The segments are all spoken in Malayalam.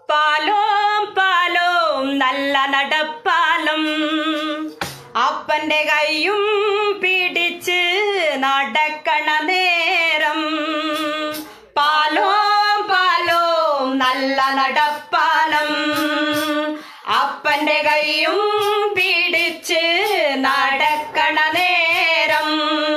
പാലോം പാലോം നല്ല നടപ്പാലം അപ്പന്റെ കൈയും പിടിച്ച് നടക്കണ നേരം പാലോം പാലോം നല്ല നടപ്പാലം അപ്പന്റെ കൈയും പിടിച്ച് നടക്കണ നേരം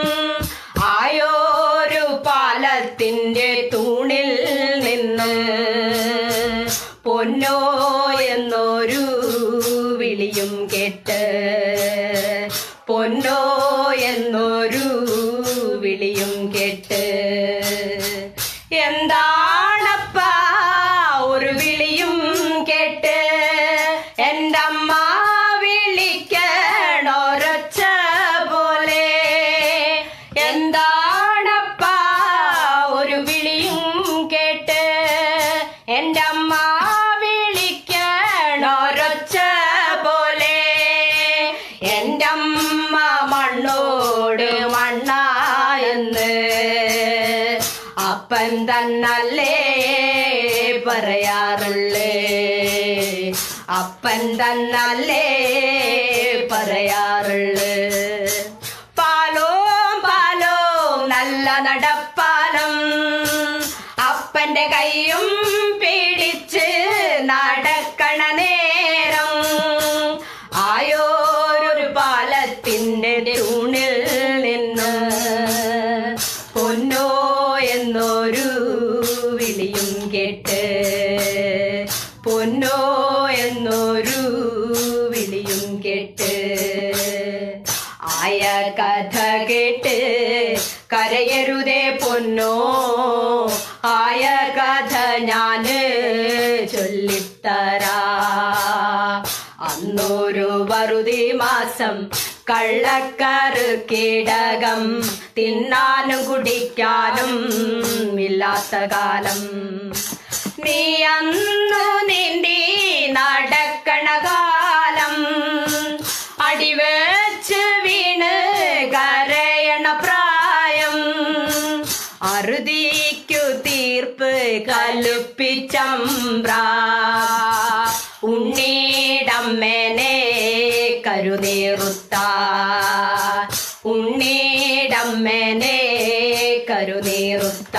ആയോരു പാലത്തിന്റെ തൂണിൽ നിന്ന് പൊന്നോ എന്നൊരു വിളിയും കേട്ട് പൊന്നോ എന്നൊരു വിളിയും കേട്ട് എന്താണപ്പാ ഒരു വിളിയും കേട്ട് എൻ്റെ അമ്മ വിളിക്കണൊരൊച്ച പോലെ എന്താണപ്പാ ഒരു വിളിയും കേട്ട് എൻ്റെ അമ്മ വിളിക്കണൊരൊച്ച പോലെ എൻ്റെ അമ്മ മണ്ണോട് മണ്ണായെന്ന് അപ്പൻ തന്നല്ലേ പറയാറുള്ളേ അപ്പൻ തന്നല്ലേ പറയാറുള്ളേ പാലോം പാലോം നല്ല നടപ്പാലം അപ്പന്റെ കൈയും പിടിച്ച് നടക്കണ നേരം ആയോരൊരു പാലത്തിന്റെ തൂണിൽ നിന്ന് പൊന്നോ എന്നൊരു വിളിയും കേട്ട് പൊന്നോ എന്നൊരു വിളിയും കേട്ട് ആയ കഥ കേട്ട് കരയരുതേ പൊന്നോ ആയ കഥ ഞാന് ചൊല്ലിത്തരാ അന്നൊരു വറുതി മാസം കള്ളക്കറ് കീടകം തിന്നാനും കുടിക്കാനും ഇല്ലാത്ത കാലം നീ അന്നു നീന്തി നടക്കണ കാലം അടിവെച്ച് വീണ് കരയണ പ്രായം അറുതിക്കു തീർപ്പ് കലുപ്പിച്ചമ്പ്ര ഉണ്ണീടമ്മനെ കരുനീറുത്ത ഉണ്ണീടമ്മനെ കരുനീറുത്ത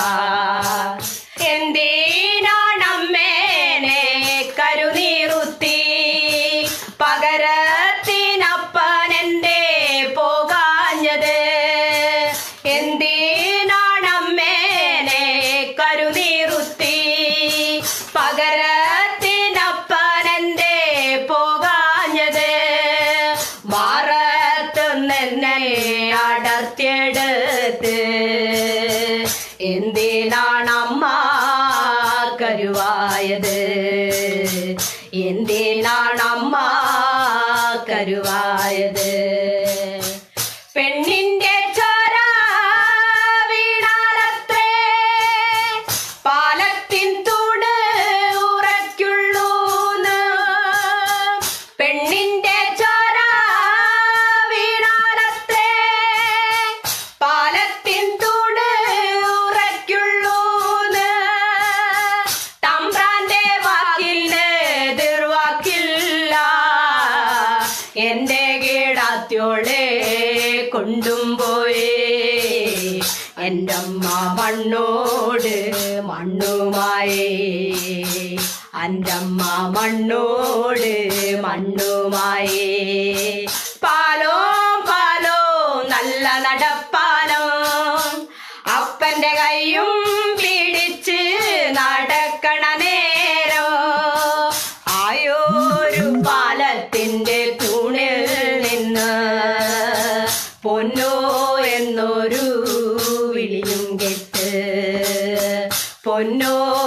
എന്തിനാണമ്മേനെ കരുനീറുത്തി പകരത്തിനപ്പനെന്റെ പോകാഞ്ഞത് എന്തിനാണമ്മേനെ കരുനീറുത്തി പകരത്തിനപ്പനെന്റെ പോകാഞ്ഞത് മാറത്തുന്നെന്നെ അടർത്തിയെടുത്ത് എന്തിനാണമ്മ കരുവായത് എന്തിനാണമ്മ കരുവായത് പെണ്ണിന്റെ ചോര വീണാലത്രേ പാലത്തിൻ തൂണ് ഉറയ്ക്കുള്ളൂന്ന് പെണ്ണിന്റെ ചോര വീണാലത്രേ പാലത്തിൻ തൂണ് ഉറയ്ക്കുള്ളൂന്ന് തമ്പ്രാന്റെ വാക്കിന് എതിർവാക്കില്ല എന്റെ കീടാത്യോളെ കൊണ്ടും പോയേ എൻ്റെ അമ്മ മണ്ണോട് മണ്ണുമായേ എൻ്റെ അമ്മ മണ്ണോട് മണ്ണുമായേ പാലോ പാലോ നല്ല നടപ്പാലം അപ്പന്റെ കൈയും പിടിച്ച് നടക്കണ നേരോ ആയോരു പാലത്തിന്റെ തൂണിൽ നിന്ന് പൊന്നോ എന്നൊരു വിളിയും കെട്ട് പൊന്നോ